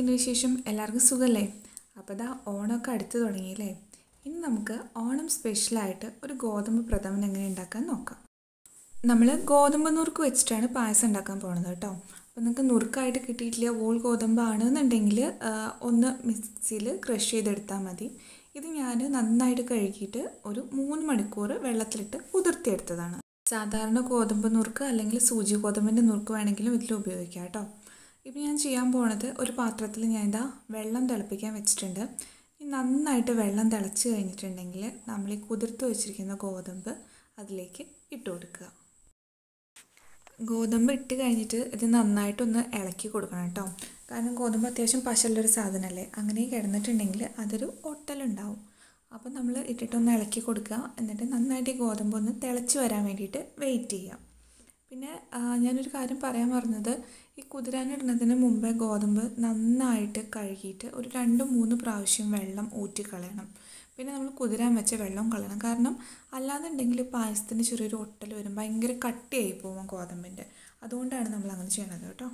എന്തൊക്കെയുണ്ട് വിശേഷം എല്ലാവർക്കും സുഖമല്ലേ അപ്പോൾ ഇതാ ഓണമൊക്കെ അടുത്ത് തുടങ്ങിയില്ലേ ഇനി നമുക്ക് ഓണം സ്പെഷ്യലായിട്ട് ഒരു ഗോതമ്പ് പ്രഥമൻ എങ്ങനെ ഉണ്ടാക്കാൻ നോക്കാം നമ്മൾ ഗോതമ്പ് നുറുക്ക് വെച്ചിട്ടാണ് പായസം ഉണ്ടാക്കാൻ പോണത് കേട്ടോ അപ്പോൾ നിങ്ങൾക്ക് നുറുക്കായിട്ട് കിട്ടിയിട്ടില്ല വോൾ ഗോതമ്പാണെന്നുണ്ടെങ്കിൽ ഒന്ന് മിക്സിയിൽ ക്രഷ് ചെയ്തെടുത്താൽ മതി ഇത് ഞാൻ നന്നായിട്ട് കഴുകിയിട്ട് ഒരു മൂന്ന് മണിക്കൂർ വെള്ളത്തിലിട്ട് കുതിർത്തിയെടുത്തതാണ് സാധാരണ ഗോതമ്പ് നുറുക്ക് അല്ലെങ്കിൽ സൂചി ഗോതമ്പിൻ്റെ നുറുക്ക് വേണമെങ്കിലും ഇതിൽ ഉപയോഗിക്കാം കേട്ടോ ഇപ്പം ഞാൻ ചെയ്യാൻ പോണത് ഒരു പാത്രത്തിൽ ഞാൻ ഇതാ വെള്ളം തിളപ്പിക്കാൻ വെച്ചിട്ടുണ്ട് ഈ നന്നായിട്ട് വെള്ളം തിളച്ച് കഴിഞ്ഞിട്ടുണ്ടെങ്കിൽ നമ്മൾ ഈ കുതിർത്ത് വെച്ചിരിക്കുന്ന ഗോതമ്പ് അതിലേക്ക് ഇട്ട് കൊടുക്കുക ഗോതമ്പ് ഇട്ട് കഴിഞ്ഞിട്ട് ഇത് നന്നായിട്ടൊന്ന് ഇളക്കി കൊടുക്കണം കേട്ടോ കാരണം ഗോതമ്പ് അത്യാവശ്യം പശുള്ളൊരു സാധനമല്ലേ അങ്ങനെ കിടന്നിട്ടുണ്ടെങ്കിൽ അതൊരു ഒട്ടലുണ്ടാവും അപ്പം നമ്മൾ ഇട്ടിട്ടൊന്ന് ഇളക്കി കൊടുക്കുക എന്നിട്ട് നന്നായിട്ട് ഈ ഗോതമ്പ് ഒന്ന് തിളച്ച് വരാൻ വേണ്ടിയിട്ട് വെയിറ്റ് ചെയ്യാം പിന്നെ ഞാനൊരു കാര്യം പറയാൻ പറഞ്ഞത് ഈ കുതിരാനിടുന്നതിന് മുമ്പേ ഗോതമ്പ് നന്നായിട്ട് കഴുകിയിട്ട് ഒരു രണ്ട് മൂന്ന് പ്രാവശ്യം വെള്ളം ഊറ്റിക്കളയണം പിന്നെ നമ്മൾ കുതിരാൻ വെച്ച വെള്ളം കളയണം കാരണം അല്ലാന്നുണ്ടെങ്കിൽ പായസത്തിന് ചെറിയൊരു ഒട്ടൽ വരും ഭയങ്കര കട്ടിയായി പോകും ഗോതമ്പിൻ്റെ അതുകൊണ്ടാണ് നമ്മൾ അങ്ങനെ ചെയ്യണത് കേട്ടോ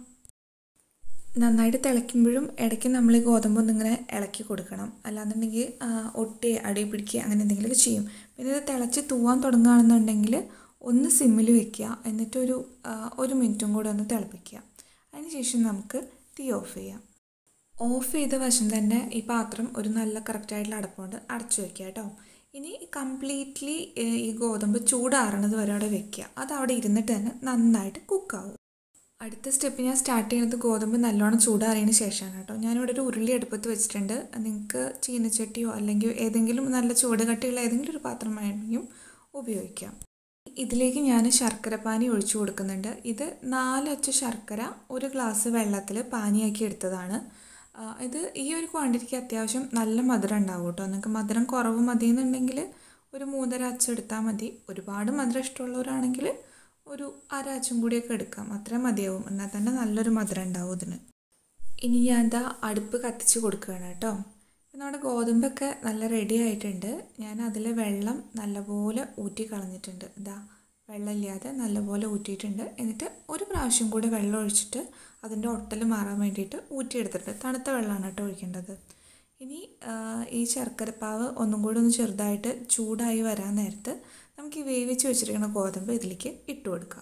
നന്നായിട്ട് തിളയ്ക്കുമ്പോഴും ഇടയ്ക്ക് നമ്മൾ ഈ ഗോതമ്പ് ഒന്നിങ്ങനെ ഇളക്കി കൊടുക്കണം അല്ലാന്നുണ്ടെങ്കിൽ ഒട്ടി അടി പിടിക്കുക അങ്ങനെ എന്തെങ്കിലുമൊക്കെ ചെയ്യും പിന്നെ ഇത് തിളച്ച് തൂവാൻ തുടങ്ങുകയാണെന്നുണ്ടെങ്കിൽ ഒന്ന് സിമ്മിൽ വെക്കുക എന്നിട്ടൊരു ഒരു മിനിറ്റും കൂടെ ഒന്ന് തിളപ്പിക്കുക അതിനുശേഷം നമുക്ക് തീ ഓഫ് ചെയ്യാം ഓഫ് ചെയ്ത വശം തന്നെ ഈ പാത്രം ഒരു നല്ല കറക്റ്റായിട്ടുള്ള അടപ്പുകൊണ്ട് അടച്ചു വെക്കുക കേട്ടോ ഇനി കംപ്ലീറ്റ്ലി ഈ ഗോതമ്പ് ചൂടാറണത് വരെ അവിടെ വെക്കുക അത് അവിടെ ഇരുന്നിട്ട് തന്നെ നന്നായിട്ട് കുക്കാവും അടുത്ത സ്റ്റെപ്പ് ഞാൻ സ്റ്റാർട്ട് ചെയ്യുന്നത് ഗോതമ്പ് നല്ലോണം ചൂടാറിയതിന് ശേഷമാണ് കേട്ടോ ഞാനിവിടെ ഒരു ഉരുളി അടുപ്പത്ത് വെച്ചിട്ടുണ്ട് നിങ്ങൾക്ക് ചീനച്ചട്ടിയോ അല്ലെങ്കിൽ ഏതെങ്കിലും നല്ല ചൂട് കട്ടിയുള്ള ഏതെങ്കിലും ഒരു പാത്രം വേണമെങ്കിലും ഉപയോഗിക്കാം ഇതിലേക്ക് ഞാൻ ശർക്കര പാനി ഒഴിച്ചു കൊടുക്കുന്നുണ്ട് ഇത് നാലൊച്ച ശർക്കര ഒരു ഗ്ലാസ് വെള്ളത്തിൽ പാനിയാക്കി എടുത്തതാണ് ഇത് ഈ ഒരു ക്വാണ്ടിറ്റിക്ക് അത്യാവശ്യം നല്ല മധുരം ഉണ്ടാവും കേട്ടോ നിങ്ങൾക്ക് മധുരം കുറവ് മതി എന്നുണ്ടെങ്കിൽ ഒരു മൂന്നര അച്ച് എടുത്താൽ മതി ഒരുപാട് മധുരം ഇഷ്ടമുള്ളവരാണെങ്കിൽ ഒരു അര അച്ചും കൂടിയൊക്കെ എടുക്കാം അത്രയും മതിയാവും എന്നാൽ തന്നെ നല്ലൊരു മധുരം ഉണ്ടാവും ഇതിന് ഇനി ഞാൻ എന്താ അടുപ്പ് കത്തിച്ച് കൊടുക്കുകയാണ് കേട്ടോ നമ്മുടെ ഗോതമ്പൊക്കെ നല്ല റെഡി ആയിട്ടുണ്ട് ഞാൻ അതിൽ വെള്ളം നല്ലപോലെ ഊറ്റി കളഞ്ഞിട്ടുണ്ട് ഇതാ വെള്ളമില്ലാതെ നല്ലപോലെ ഊറ്റിയിട്ടുണ്ട് എന്നിട്ട് ഒരു പ്രാവശ്യം കൂടി വെള്ളം ഒഴിച്ചിട്ട് അതിൻ്റെ ഒട്ടൽ മാറാൻ വേണ്ടിയിട്ട് ഊറ്റിയെടുത്തിട്ടുണ്ട് തണുത്ത വെള്ളമാണ് കേട്ടോ ഒഴിക്കേണ്ടത് ഇനി ഈ ശർക്കരപ്പാവ് ഒന്നും കൂടി ഒന്ന് ചെറുതായിട്ട് ചൂടായി വരാൻ നേരത്ത് നമുക്ക് ഈ വേവിച്ച് വെച്ചിരിക്കുന്ന ഗോതമ്പ് ഇതിലേക്ക് ഇട്ട് കൊടുക്കാം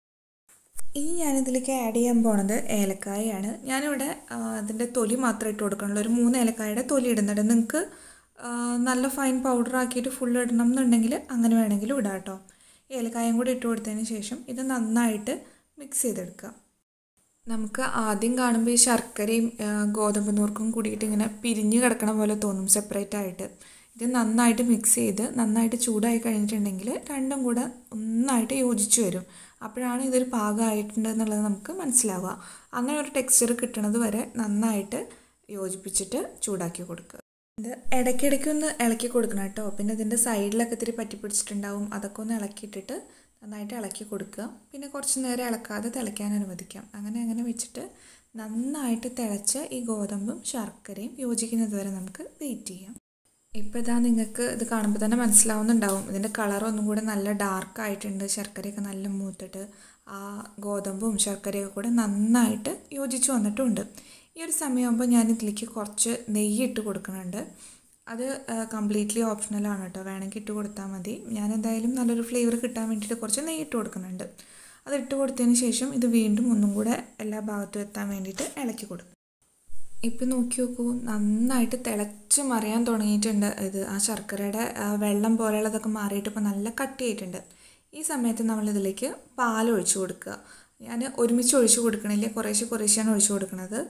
ഇനി ഞാനിതിലേക്ക് ആഡ് ചെയ്യാൻ പോണത് ഏലക്കായയാണ് ഞാനിവിടെ അതിൻ്റെ തൊലി മാത്രമേ ഇട്ട് കൊടുക്കണുള്ളൂ ഒരു മൂന്ന് ഏലക്കായയുടെ തൊലി ഇടുന്നുണ്ട് നിങ്ങൾക്ക് നല്ല ഫൈൻ പൗഡർ ആക്കിയിട്ട് ഫുൾ ഇടണം എന്നുണ്ടെങ്കിൽ അങ്ങനെ വേണമെങ്കിലും ഇടാം കേട്ടോ ഏലക്കായും കൂടി ഇട്ട് കൊടുത്തതിന് ശേഷം ഇത് നന്നായിട്ട് മിക്സ് ചെയ്തെടുക്കുക നമുക്ക് ആദ്യം കാണുമ്പോൾ ഈ ശർക്കരയും ഗോതമ്പ് നൂർക്കും കൂടിയിട്ട് ഇങ്ങനെ പിരിഞ്ഞ് കിടക്കണ പോലെ തോന്നും സെപ്പറേറ്റ് ആയിട്ട് ഇത് നന്നായിട്ട് മിക്സ് ചെയ്ത് നന്നായിട്ട് ചൂടായി കഴിഞ്ഞിട്ടുണ്ടെങ്കിൽ രണ്ടും കൂടെ ഒന്നായിട്ട് യോജിച്ച് വരും അപ്പോഴാണ് ഇതൊരു പാകമായിട്ടുണ്ട് എന്നുള്ളത് നമുക്ക് മനസ്സിലാവുക അങ്ങനെ ഒരു ടെക്സ്ചർ കിട്ടണത് വരെ നന്നായിട്ട് യോജിപ്പിച്ചിട്ട് ചൂടാക്കി കൊടുക്കുക ഇത് ഇടയ്ക്കിടയ്ക്ക് ഒന്ന് ഇളക്കി കൊടുക്കണം കേട്ടോ പിന്നെ ഇതിൻ്റെ സൈഡിലൊക്കെ ഇത്തിരി പറ്റി പിടിച്ചിട്ടുണ്ടാവും അതൊക്കെ ഒന്ന് ഇളക്കിയിട്ടിട്ട് നന്നായിട്ട് ഇളക്കി കൊടുക്കുക പിന്നെ കുറച്ച് നേരം ഇളക്കാതെ തിളയ്ക്കാൻ അനുവദിക്കാം അങ്ങനെ അങ്ങനെ വെച്ചിട്ട് നന്നായിട്ട് തിളച്ച് ഈ ഗോതമ്പും ശർക്കരയും യോജിക്കുന്നത് വരെ നമുക്ക് വെയിറ്റ് ചെയ്യാം ഇപ്പോൾ ഇതാ നിങ്ങൾക്ക് ഇത് കാണുമ്പോൾ തന്നെ മനസ്സിലാവുന്നുണ്ടാവും ഇതിൻ്റെ കളർ ഒന്നും കൂടെ നല്ല ഡാർക്ക് ആയിട്ടുണ്ട് ശർക്കരയൊക്കെ നല്ല മൂത്തിട്ട് ആ ഗോതമ്പും ശർക്കരയൊക്കെ കൂടെ നന്നായിട്ട് യോജിച്ച് വന്നിട്ടുണ്ട് ഈ ഒരു സമയമാകുമ്പോൾ ഞാൻ ഇതിലേക്ക് കുറച്ച് നെയ്യ് ഇട്ട് കൊടുക്കുന്നുണ്ട് അത് കംപ്ലീറ്റ്ലി ഓപ്ഷണലാണ് കേട്ടോ വേണമെങ്കിൽ ഇട്ട് കൊടുത്താൽ മതി ഞാൻ എന്തായാലും നല്ലൊരു ഫ്ലേവർ കിട്ടാൻ വേണ്ടിയിട്ട് കുറച്ച് നെയ്യ് ഇട്ട് കൊടുക്കുന്നുണ്ട് അത് ഇട്ട് കൊടുത്തതിന് ശേഷം ഇത് വീണ്ടും ഒന്നും കൂടെ എല്ലാ ഭാഗത്തും എത്താൻ വേണ്ടിയിട്ട് ഇളക്കി കൊടുക്കും ഇപ്പം നോക്കി നോക്കൂ നന്നായിട്ട് തിളച്ച് മറിയാൻ തുടങ്ങിയിട്ടുണ്ട് ഇത് ആ ശർക്കരയുടെ വെള്ളം പോലെയുള്ളതൊക്കെ മാറിയിട്ട് ഇപ്പോൾ നല്ല കട്ടിയായിട്ടുണ്ട് ഈ സമയത്ത് നമ്മളിതിലേക്ക് പാൽ ഒഴിച്ചു കൊടുക്കുക ഞാൻ ഒരുമിച്ച് ഒഴിച്ചു കൊടുക്കണില്ല കുറേശ്ശെ കുറേശ്ശെയാണ് ഒഴിച്ചു കൊടുക്കുന്നത്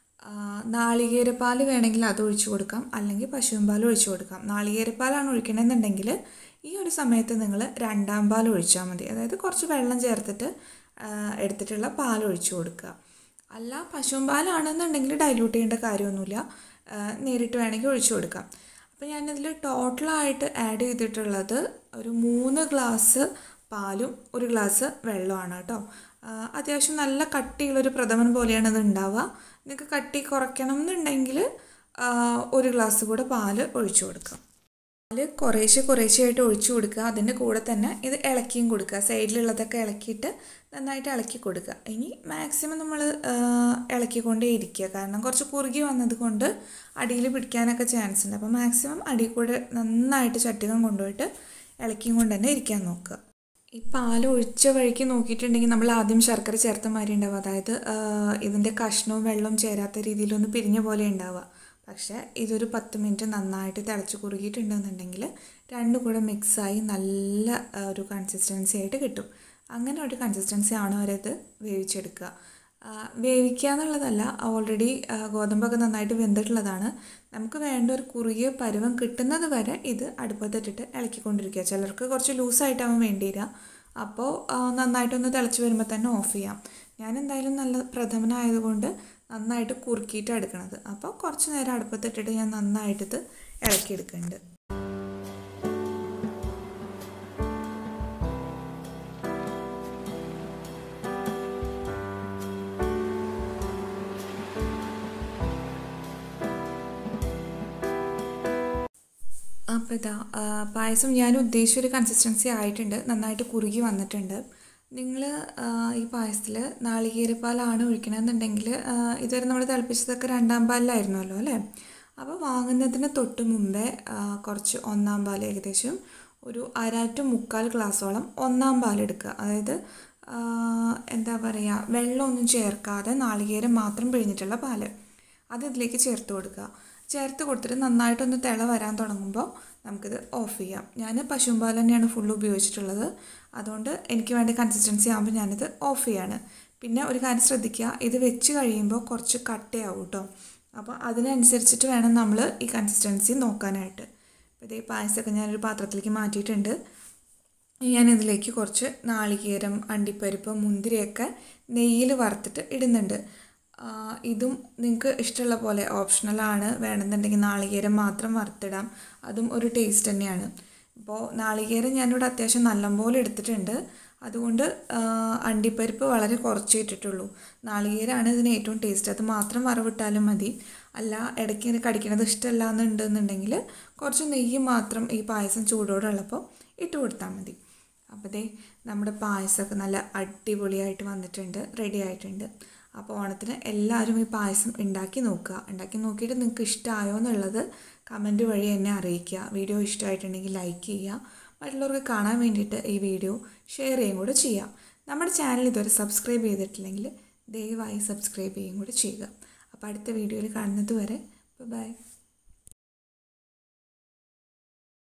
നാളികേരപ്പാൽ വേണമെങ്കിൽ അത് ഒഴിച്ചു കൊടുക്കാം അല്ലെങ്കിൽ പശുവിൻ പാൽ ഒഴിച്ചു കൊടുക്കാം നാളികേരപ്പാലാണ് ഒഴിക്കണമെന്നുണ്ടെങ്കിൽ ഈ ഒരു സമയത്ത് നിങ്ങൾ രണ്ടാം പാൽ ഒഴിച്ചാൽ മതി അതായത് കുറച്ച് വെള്ളം ചേർത്തിട്ട് എടുത്തിട്ടുള്ള പാൽ ഒഴിച്ചു കൊടുക്കുക അല്ല പശുവിൻ പാലാണെന്നുണ്ടെങ്കിൽ ഡൈല്യൂട്ട് ചെയ്യേണ്ട കാര്യമൊന്നുമില്ല നേരിട്ട് വേണമെങ്കിൽ ഒഴിച്ചു കൊടുക്കാം അപ്പോൾ ഞാനിതിൽ ടോട്ടലായിട്ട് ആഡ് ചെയ്തിട്ടുള്ളത് ഒരു മൂന്ന് ഗ്ലാസ് പാലും ഒരു ഗ്ലാസ് വെള്ളമാണ് കേട്ടോ അത്യാവശ്യം നല്ല കട്ടിയുള്ളൊരു പ്രഥമൻ പോലെയാണ് ഇത് ഉണ്ടാവുക നിങ്ങൾക്ക് കട്ടി കുറയ്ക്കണം എന്നുണ്ടെങ്കിൽ ഒരു ഗ്ലാസ് കൂടെ പാല് ഒഴിച്ചു കൊടുക്കാം അതിൽ കുറേശ്ശെ കുറേശ്ശെയായിട്ട് ഒഴിച്ചു കൊടുക്കുക അതിൻ്റെ കൂടെ തന്നെ ഇത് ഇളക്കിയും കൊടുക്കുക സൈഡിലുള്ളതൊക്കെ ഇളക്കിയിട്ട് നന്നായിട്ട് ഇളക്കി കൊടുക്കുക ഇനി മാക്സിമം നമ്മൾ ഇളക്കിക്കൊണ്ടേ ഇരിക്കുക കാരണം കുറച്ച് കുറുകി വന്നത് കൊണ്ട് അടിയിൽ പിടിക്കാനൊക്കെ ചാൻസ് ഉണ്ട് അപ്പോൾ മാക്സിമം അടിയിൽ കൂടെ നന്നായിട്ട് ചട്ടികം കൊണ്ടുപോയിട്ട് ഇളക്കിയും കൊണ്ട് തന്നെ ഇരിക്കാൻ നോക്കുക ഈ പാൽ ഒഴിച്ച വഴിക്ക് നോക്കിയിട്ടുണ്ടെങ്കിൽ നമ്മൾ ആദ്യം ശർക്കര ചേർത്ത മാതിരി ഉണ്ടാവുക അതായത് ഇതിൻ്റെ കഷ്ണവും വെള്ളവും ചേരാത്ത രീതിയിലൊന്ന് പിരിഞ്ഞ പോലെ ഉണ്ടാവുക പക്ഷേ ഇതൊരു പത്ത് മിനിറ്റ് നന്നായിട്ട് തിളച്ച് കുറുകിയിട്ടുണ്ടെന്നുണ്ടെങ്കിൽ രണ്ടും കൂടെ മിക്സായി നല്ല ഒരു കൺസിസ്റ്റൻസി ആയിട്ട് കിട്ടും അങ്ങനെ ഒരു കൺസിസ്റ്റൻസി ആണ് വരെ ഇത് വേവിച്ചെടുക്കുക വേവിക്കുക എന്നുള്ളതല്ല ഓൾറെഡി ഗോതമ്പൊക്കെ നന്നായിട്ട് വെന്തിട്ടുള്ളതാണ് നമുക്ക് വേണ്ട ഒരു കുറുകിയ പരുവം കിട്ടുന്നത് വരെ ഇത് അടുപ്പത്തിട്ടിട്ട് ഇളക്കിക്കൊണ്ടിരിക്കുക ചിലർക്ക് കുറച്ച് ലൂസായിട്ടാവും വേണ്ടി വരിക അപ്പോൾ നന്നായിട്ടൊന്ന് തിളച്ച് വരുമ്പോൾ തന്നെ ഓഫ് ചെയ്യാം ഞാൻ എന്തായാലും നല്ല പ്രഥമനായതുകൊണ്ട് നന്നായിട്ട് കുറുക്കിയിട്ട് എടുക്കണത് അപ്പോൾ കുറച്ച് നേരം അടുപ്പത്തിട്ടിട്ട് ഞാൻ നന്നായിട്ടിത് ഇളക്കിയെടുക്കുന്നുണ്ട് അപ്പോൾ ഇതാ പായസം ഞാൻ ഉദ്ദേശിച്ചൊരു കൺസിസ്റ്റൻസി ആയിട്ടുണ്ട് നന്നായിട്ട് കുറുകി വന്നിട്ടുണ്ട് നിങ്ങൾ ഈ പായസത്തിൽ നാളികേരപ്പാലാണ് ഒഴിക്കണമെന്നുണ്ടെങ്കിൽ ഇതുവരെ നമ്മൾ തിളപ്പിച്ചതൊക്കെ രണ്ടാം പാലിലായിരുന്നല്ലോ അല്ലേ അപ്പോൾ വാങ്ങുന്നതിന് തൊട്ട് മുമ്പേ കുറച്ച് ഒന്നാം പാൽ ഏകദേശം ഒരു അര ടു മുക്കാൽ ഗ്ലാസ്സോളം ഒന്നാം പാൽ എടുക്കുക അതായത് എന്താ പറയുക വെള്ളമൊന്നും ചേർക്കാതെ നാളികേരം മാത്രം പിഴിഞ്ഞിട്ടുള്ള പാല് അത് ഇതിലേക്ക് ചേർത്ത് കൊടുക്കുക ചേർത്ത് കൊടുത്തിട്ട് നന്നായിട്ടൊന്ന് തിള വരാൻ തുടങ്ങുമ്പോൾ നമുക്കിത് ഓഫ് ചെയ്യാം ഞാൻ പശുമ്പാൽ തന്നെയാണ് ഫുൾ ഉപയോഗിച്ചിട്ടുള്ളത് അതുകൊണ്ട് എനിക്ക് വേണ്ട കൺസിസ്റ്റൻസി ആകുമ്പോൾ ഞാനിത് ഓഫ് ചെയ്യാണ് പിന്നെ ഒരു കാര്യം ശ്രദ്ധിക്കുക ഇത് വെച്ച് കഴിയുമ്പോൾ കുറച്ച് കട്ടയാവും കേട്ടോ അപ്പോൾ അതിനനുസരിച്ചിട്ട് വേണം നമ്മൾ ഈ കൺസിസ്റ്റൻസി നോക്കാനായിട്ട് ഇതേ പായസമൊക്കെ ഞാനൊരു പാത്രത്തിലേക്ക് മാറ്റിയിട്ടുണ്ട് ഞാനിതിലേക്ക് കുറച്ച് നാളികേരം അണ്ടിപ്പരിപ്പ് മുന്തിരിയൊക്കെ നെയ്യിൽ വറുത്തിട്ട് ഇടുന്നുണ്ട് ഇതും നിങ്ങൾക്ക് ഇഷ്ടമുള്ള പോലെ ഓപ്ഷണലാണ് വേണമെന്നുണ്ടെങ്കിൽ നാളികേരം മാത്രം വറുത്തിടാം അതും ഒരു ടേസ്റ്റ് തന്നെയാണ് ഇപ്പോൾ നാളികേരം ഞാനിവിടെ അത്യാവശ്യം നല്ലപോലെ എടുത്തിട്ടുണ്ട് അതുകൊണ്ട് അണ്ടിപ്പരിപ്പ് വളരെ കുറച്ചേ ഇട്ടിട്ടുള്ളൂ നാളികേരമാണ് ഇതിന് ഏറ്റവും ടേസ്റ്റ് അത് മാത്രം വറവിട്ടാലും മതി അല്ല ഇടയ്ക്ക് ഇങ്ങനെ കടിക്കണത് ഇഷ്ടമല്ല എന്നുണ്ടെന്നുണ്ടെങ്കിൽ കുറച്ച് നെയ്യ് മാത്രം ഈ പായസം ചൂടോടുള്ളപ്പോൾ ഇട്ട് കൊടുത്താൽ മതി അപ്പോൾ ദേ നമ്മുടെ പായസമൊക്കെ നല്ല അടിപൊളിയായിട്ട് വന്നിട്ടുണ്ട് റെഡി ആയിട്ടുണ്ട് അപ്പോൾ ഓണത്തിന് എല്ലാവരും ഈ പായസം ഉണ്ടാക്കി നോക്കുക ഉണ്ടാക്കി നോക്കിയിട്ട് നിങ്ങൾക്ക് ഇഷ്ടമായോ എന്നുള്ളത് കമൻറ്റ് വഴി എന്നെ അറിയിക്കുക വീഡിയോ ഇഷ്ടമായിട്ടുണ്ടെങ്കിൽ ലൈക്ക് ചെയ്യുക മറ്റുള്ളവർക്ക് കാണാൻ വേണ്ടിയിട്ട് ഈ വീഡിയോ ഷെയർ ചെയ്യുകയും കൂടെ ചെയ്യുക നമ്മുടെ ചാനൽ ഇതുവരെ സബ്സ്ക്രൈബ് ചെയ്തിട്ടില്ലെങ്കിൽ ദയവായി സബ്സ്ക്രൈബ് ചെയ്യുകയും കൂടെ ചെയ്യുക അപ്പോൾ അടുത്ത വീഡിയോയിൽ കാണുന്നത് വരെ ബൈ